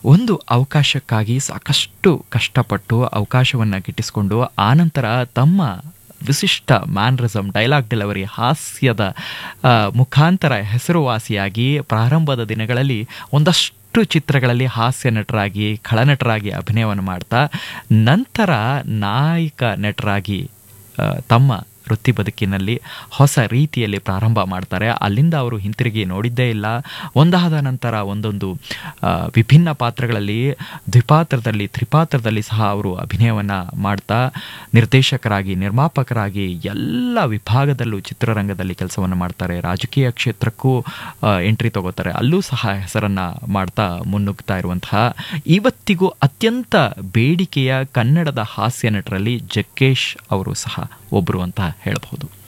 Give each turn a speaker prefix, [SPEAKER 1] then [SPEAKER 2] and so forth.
[SPEAKER 1] ಒಂದು ಅವಕಾಶಕ್ಕಾಗಿ ಸಾಕಷ್ಟು ಕಷ್ಟಪಟ್ಟು ಅವಕಾಶವನ್ನು ಗಿಟ್ಟಿಸಿಕೊಂಡು ಆನಂತರ ತಮ್ಮ ವಿಶಿಷ್ಟ ಮ್ಯಾನ್ರಿಸಮ್ ಡೈಲಾಗ್ ಡೆಲಿವರಿ ಹಾಸ್ಯದ ಆ, ಮುಖಾಂತರ ಹೆಸರುವಾಸಿಯಾಗಿ ಪ್ರಾರಂಭದ ದಿನಗಳಲ್ಲಿ ಒಂದಷ್ಟು ಚಿತ್ರಗಳಲ್ಲಿ ಹಾಸ್ಯ ನಟರಾಗಿ ಖಳನಟರಾಗಿ ಅಭಿನಯವನ್ನು ಮಾಡ್ತಾ ನಂತರ ನಾಯಕ ನಟರಾಗಿ ಆ, ತಮ್ಮ ವೃತ್ತಿ ಬದುಕಿನಲ್ಲಿ ಹೊಸ ರೀತಿಯಲ್ಲಿ ಪ್ರಾರಂಭ ಮಾಡ್ತಾರೆ ಅಲ್ಲಿಂದ ಅವರು ಹಿಂತಿರುಗಿ ನೋಡಿದ್ದೇ ಇಲ್ಲ ಒಂದಾದ ನಂತರ ಒಂದೊಂದು ಆ, ವಿಭಿನ್ನ ಪಾತ್ರಗಳಲ್ಲಿ ದ್ವಿಪಾತ್ರದಲ್ಲಿ ತ್ರಿಪಾತ್ರದಲ್ಲಿ ಸಹ ಅವರು ಅಭಿನಯವನ್ನು ಮಾಡ್ತಾ ನಿರ್ದೇಶಕರಾಗಿ ನಿರ್ಮಾಪಕರಾಗಿ ಎಲ್ಲ ವಿಭಾಗದಲ್ಲೂ ಚಿತ್ರರಂಗದಲ್ಲಿ ಕೆಲಸವನ್ನು ಮಾಡ್ತಾರೆ ರಾಜಕೀಯ ಕ್ಷೇತ್ರಕ್ಕೂ ಎಂಟ್ರಿ ತಗೋತಾರೆ ಅಲ್ಲೂ ಸಹ ಹೆಸರನ್ನು ಮಾಡ್ತಾ ಮುನ್ನುಗ್ತಾ ಇರುವಂತಹ ಇವತ್ತಿಗೂ ಅತ್ಯಂತ ಬೇಡಿಕೆಯ ಕನ್ನಡದ ಹಾಸ್ಯ ನಟರಲ್ಲಿ ಜಗ್ಗೇಶ್ ಅವರು ಸಹ ಒಬ್ಬರು ಅಂತ ಹೇಳಬಹುದು